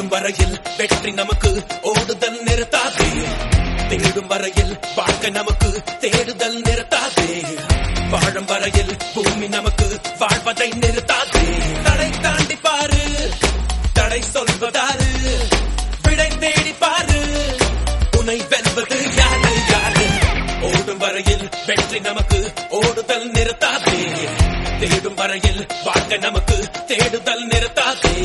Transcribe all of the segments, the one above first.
ஓடும் வரையில் வெற்றி நமக்கு ஓடுதல் நிறுத்தாதே தேடும் வரையில் வாழ்க்கை நமக்கு தேடுதல் நிறுத்தாதே வாழும் வரையில் பூமி நமக்கு வாழ்வதை நிறுத்தாதே தடை தாண்டி பாரு தடை சொல்வதாரு விடை தேடி பாரு உன்னை வெல்வது யாரு யாரு ஓடும் வரையில் வெற்றி நமக்கு ஓடுதல் நிறுத்தாதே தேடும் வரையில் வாழ்க்கை நமக்கு தேடுதல் நிறுத்தாதே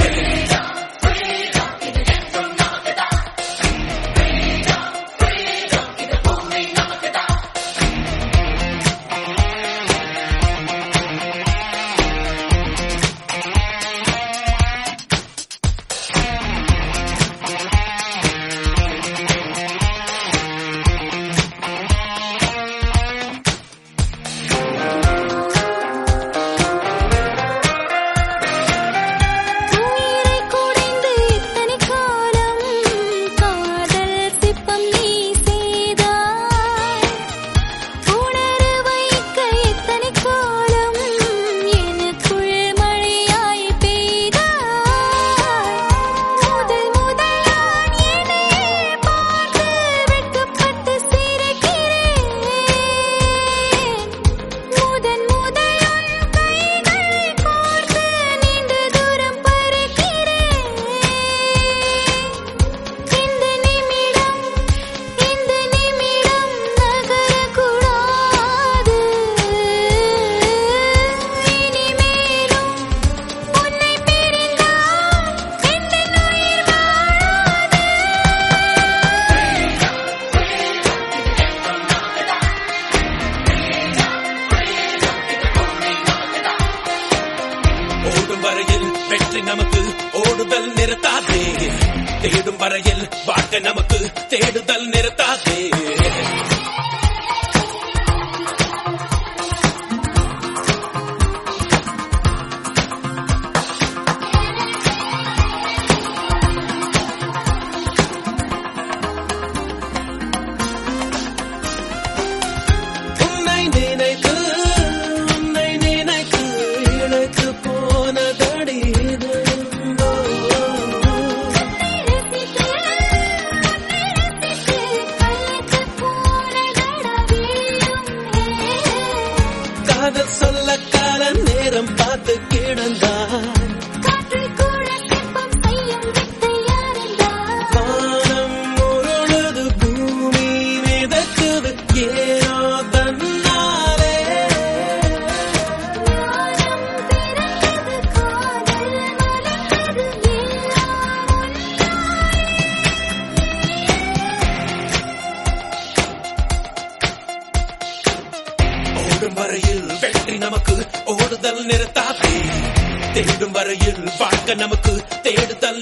உயிரை குடைந்து இத்தனை காலம் காதல் சிப்பம் நீ செய்தாய் உணர வைக்க இத்தனை காலம் எனக்குள் மழையாய் பெய்தாய் முதல் முதல் நான் என்னையே பார்த்து வெட்கப்பட்டு சிரிக்கிறேன் முதன் முதல் உன் கைகளை கோர்த்து நீண்ட தூரம் பறக்கிறேன் இந்த நிமிடம் இந்த நிமிடம் நகரக்கூடாது இனிமேலும் உன்னை பிரிந்தால் எந்த உயிர் வாழாது ஓடும் வரையில் வெற்றி நமக்கு ஓடுதல் நிறுத்தாதே தேடும் வரையில் வாழ்க்கை நமக்கு தேடுதல் நிறுத்தாதே உன்னை நினைத்து உன்னை நினைத்து இழைத்து போனதடி இது. ரசித்து ரசித்து கலந்து போனதடா வீழும் காதல் சொல்ல கால நேரம் பார்த்து கிடந்தான் காற்றில் கூட சிற்பம் செய்யும் வித்தையாரந்தான் வானம் உருளுது பூமி மிதக்குது ஏனோ தன்னாலே ஞானம் பிறந்தது காதல் மலர்ந்தது எல்லாம் ஓடும் வரையில் வெற்றி நமக்கு ஓடுதல் நிறுத்தாதே தேடும் வரையில் வாழ்க்கை நமக்கு தேடுதல்